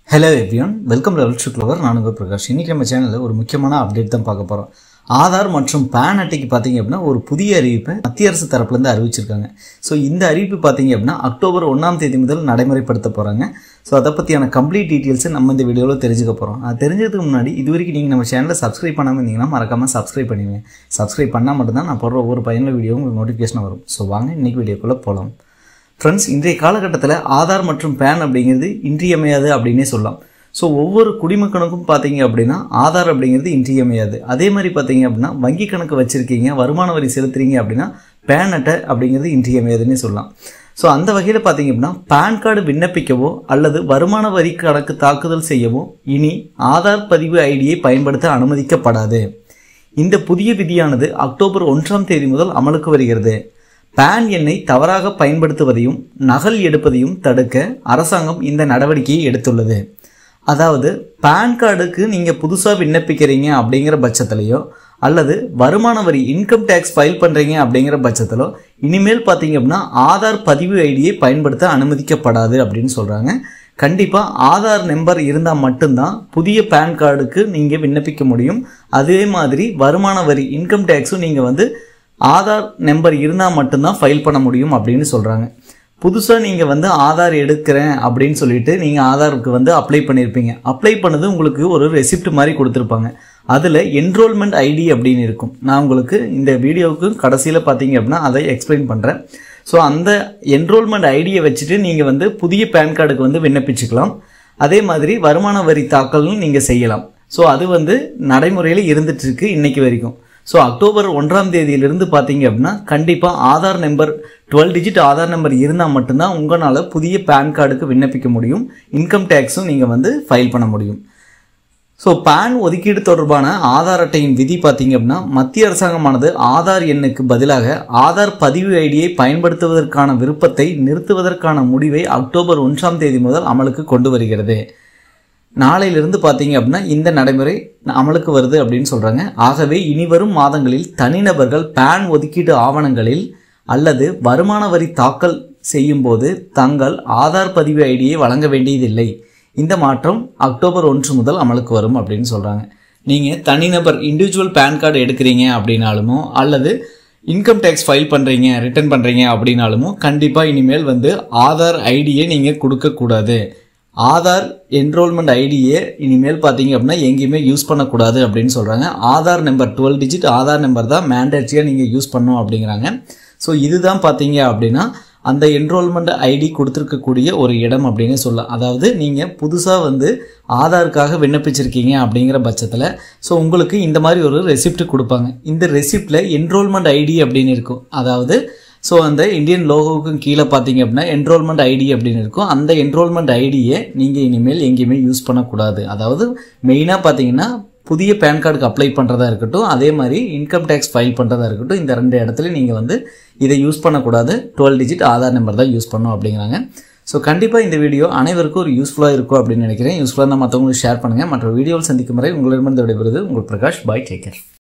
hello everyone welcome level சுக்லவர் நான் உங்கள் பிரகாஷ் இன்றைக்கி நம்ம சேனலில் ஒரு முக்கியமான அப்டேட் தான் பார்க்க போகிறோம் ஆதார் மற்றும் பேன் அட்டைக்கு பார்த்தீங்க அப்படின்னா ஒரு புதிய அறிவிப்பை மத்திய அரசு தரப்புலேருந்து அறிவிச்சிருக்காங்க ஸோ இந்த அறிவிப்பு பார்த்தீங்க அப்படின்னா அக்டோபர் ஒன்றாம் தேதி முதல் நடைமுறைப்படுத்த போகிறாங்க ஸோ அதை பற்றியான கம்ப்ளீட் டீட்டெயில்ஸை நம்ம இந்த வீடியோவில் தெரிஞ்சுக்க போகிறோம் அது தெரிஞ்சதுக்கு முன்னாடி இது வரைக்கும் நீங்கள் நம்ம சேனலை சப்ஸ்கிரைப் பண்ணாமல் இருந்தீங்கன்னா மறக்காமல் சப்ஸ்கிரைப் பண்ணுவீங்க சப்ஸ்கிரைப் பண்ணால் மட்டும்தான் நான் போடுற ஒவ்வொரு பயனுள்ள வீடியோ உங்களுக்கு நோட்டிஃபிகேஷன் வரும் ஸோ வாங்க இன்றைக்கி வீடியோக்குள்ளே போகலாம் ஃப்ரெண்ட்ஸ் இன்றைய காலகட்டத்தில் ஆதார் மற்றும் பேன் அப்படிங்கிறது இன்றியமையாது அப்படின்னே சொல்லலாம் ஸோ ஒவ்வொரு குடிமக்கனுக்கும் பார்த்தீங்க அப்படின்னா ஆதார் அப்படிங்கிறது இன்றியமையாது அதே மாதிரி பார்த்தீங்க அப்படின்னா வங்கி கணக்கு வச்சுருக்கீங்க வருமான வரி செலுத்துறீங்க அப்படின்னா பேன் அட்டை அப்படிங்கிறது இன்றியமையாதுன்னே சொல்லலாம் ஸோ அந்த வகையில் பார்த்தீங்க அப்படின்னா பேன் கார்டு விண்ணப்பிக்கவோ அல்லது வருமான வரி கணக்கு தாக்குதல் செய்யவோ இனி ஆதார் பதிவு ஐடியை பயன்படுத்த அனுமதிக்கப்படாது இந்த புதிய விதியானது அக்டோபர் ஒன்றாம் தேதி முதல் அமலுக்கு வருகிறது பேன் எண்ணை தவறாக பயன்படுத்துவதையும் நகல் எடுப்பதையும் தடுக்க அரசாங்கம் இந்த நடவடிக்கையை எடுத்துள்ளது அதாவது பேன் கார்டுக்கு நீங்கள் புதுசாக விண்ணப்பிக்கிறீங்க அப்படிங்கிற பட்சத்துலையோ அல்லது வருமான வரி இன்கம் டேக்ஸ் ஃபைல் பண்ணுறீங்க அப்படிங்கிற பட்சத்திலோ இனிமேல் பார்த்தீங்க அப்படின்னா ஆதார் பதிவு ஐடியை பயன்படுத்த அனுமதிக்கப்படாது அப்படின்னு சொல்கிறாங்க கண்டிப்பாக ஆதார் நம்பர் இருந்தால் மட்டும்தான் புதிய பேன் கார்டுக்கு நீங்கள் விண்ணப்பிக்க முடியும் அதே மாதிரி வருமான வரி இன்கம் டேக்ஸும் நீங்கள் வந்து ஆதார் நம்பர் இருந்தால் மட்டும்தான் ஃபைல் பண்ண முடியும் அப்படின்னு சொல்கிறாங்க புதுசாக நீங்கள் வந்து ஆதார் எடுக்கிறேன் அப்படின்னு சொல்லிட்டு நீங்கள் ஆதாருக்கு வந்து அப்ளை பண்ணியிருப்பீங்க அப்ளை பண்ணது உங்களுக்கு ஒரு ரெசிப்ட் மாதிரி கொடுத்துருப்பாங்க அதில் என்ரோல்மெண்ட் ஐடி அப்படின்னு இருக்கும் நான் உங்களுக்கு இந்த வீடியோவுக்கு கடைசியில் பார்த்தீங்க அப்படின்னா அதை எக்ஸ்பிளைன் பண்ணுறேன் ஸோ அந்த என்ரோல்மெண்ட் ஐடியை வச்சுட்டு நீங்கள் வந்து புதிய பேன் கார்டுக்கு வந்து விண்ணப்பிச்சுக்கலாம் அதே மாதிரி வருமான வரி தாக்கலும் நீங்கள் செய்யலாம் ஸோ அது வந்து நடைமுறையில் இருந்துகிட்ருக்கு இன்னைக்கு வரைக்கும் ஸோ அக்டோபர் ஒன்றாம் தேதியிலிருந்து பார்த்தீங்க அப்படின்னா கண்டிப்பாக Aadhaar number twelve digit Aadhaar number இருந்தால் மட்டும்தான் உங்களால் புதிய பேன் கார்டுக்கு விண்ணப்பிக்க முடியும் இன்கம் டேக்ஸும் நீங்கள் வந்து ஃபைல் பண்ண முடியும் ஸோ பேன் ஒதுக்கீடு தொடர்பான ஆதார் அட்டையின் விதி பார்த்தீங்க அப்படின்னா மத்திய அரசாங்கமானது ஆதார் எண்ணுக்கு பதிலாக ஆதார் பதிவு ஐடியை பயன்படுத்துவதற்கான விருப்பத்தை நிறுத்துவதற்கான முடிவை அக்டோபர் ஒன்றாம் தேதி முதல் அமலுக்கு கொண்டு வருகிறது நாளையிலிருந்து பார்த்தீங்க அப்படின்னா இந்த நடைமுறை அமலுக்கு வருது அப்படின்னு சொல்கிறாங்க ஆகவே இனிவரும் மாதங்களில் தனிநபர்கள் பேன் ஒதுக்கீட்டு ஆவணங்களில் அல்லது வருமான வரி தாக்கல் செய்யும்போது தங்கள் ஆதார் பதிவு ஐடியை வழங்க வேண்டியதில்லை இந்த மாற்றம் அக்டோபர் ஒன்று முதல் அமலுக்கு வரும் அப்படின்னு சொல்கிறாங்க நீங்கள் தனிநபர் இண்டிவிஜுவல் பேன் கார்டு எடுக்கிறீங்க அப்படின்னாலுமோ அல்லது இன்கம் டேக்ஸ் ஃபைல் பண்ணுறீங்க ரிட்டர்ன் பண்ணுறீங்க அப்படின்னாலுமோ கண்டிப்பாக இனிமேல் வந்து ஆதார் ஐடியை நீங்கள் கொடுக்கக்கூடாது ஆதார் என்ரோல்மெண்ட் ஐடியை இனிமேல் பார்த்தீங்க அப்படின்னா எங்கேயுமே யூஸ் பண்ணக்கூடாது அப்படின்னு சொல்கிறாங்க Aadhaar number twelve digit Aadhaar number தான் மேண்டேட்ரியாக நீங்கள் யூஸ் பண்ணணும் அப்படிங்கிறாங்க ஸோ இதுதான் பார்த்தீங்க அப்படின்னா அந்த என்ரோல்மெண்ட் ஐடி கொடுத்துருக்கக்கூடிய ஒரு இடம் அப்படின்னு சொல்லலாம் அதாவது நீங்கள் புதுசாக வந்து ஆதாருக்காக விண்ணப்பிச்சிருக்கீங்க அப்படிங்கிற பட்சத்தில் ஸோ உங்களுக்கு இந்த மாதிரி ஒரு ரெசிப்ட் கொடுப்பாங்க இந்த ரெசிப்டில் என்ரோல்மெண்ட் ஐடி அப்படின்னு இருக்கும் அதாவது ஸோ அந்த இந்தியன் லோகோவுக்கும் கீழே பார்த்தீங்க அப்படின்னா என்ரோல்மெண்ட் ஐடி அப்படின்னு இருக்கும் அந்த என்ரோல்மெண்ட் ஐடியை நீங்கள் இனிமேல் எங்கேயுமே யூஸ் பண்ணக்கூடாது அதாவது மெயினாக பார்த்தீங்கன்னா புதிய பேன் கார்டுக்கு அப்ளை பண்ணுறதா இருக்கட்டும் அதே மாதிரி இன்கம் டேக்ஸ் ஃபைல் பண்ணுறதா இருக்கட்டும் இந்த ரெண்டு இடத்துல நீங்கள் வந்து இதை யூஸ் பண்ணக்கூடாது டுவெல் டிஜிட் ஆதார் நம்பர் தான் யூஸ் பண்ணணும் அப்படிங்கிறாங்க ஸோ கண்டிப்பாக இந்த வீடியோ அனைவருக்கும் ஒரு யூஸ்ஃபுல்லாக இருக்கும் அப்படின்னு நினைக்கிறேன் யூஸ்ஃபுல்லாக தான் மற்றவங்களுக்கு ஷேர் பண்ணுங்கள் மற்ற வீடியோவில் சந்திக்கும் வரை உங்களிடமிருந்து விடைபெறுவது உங்கள் பிரகாஷ் பாய் டேக்கர்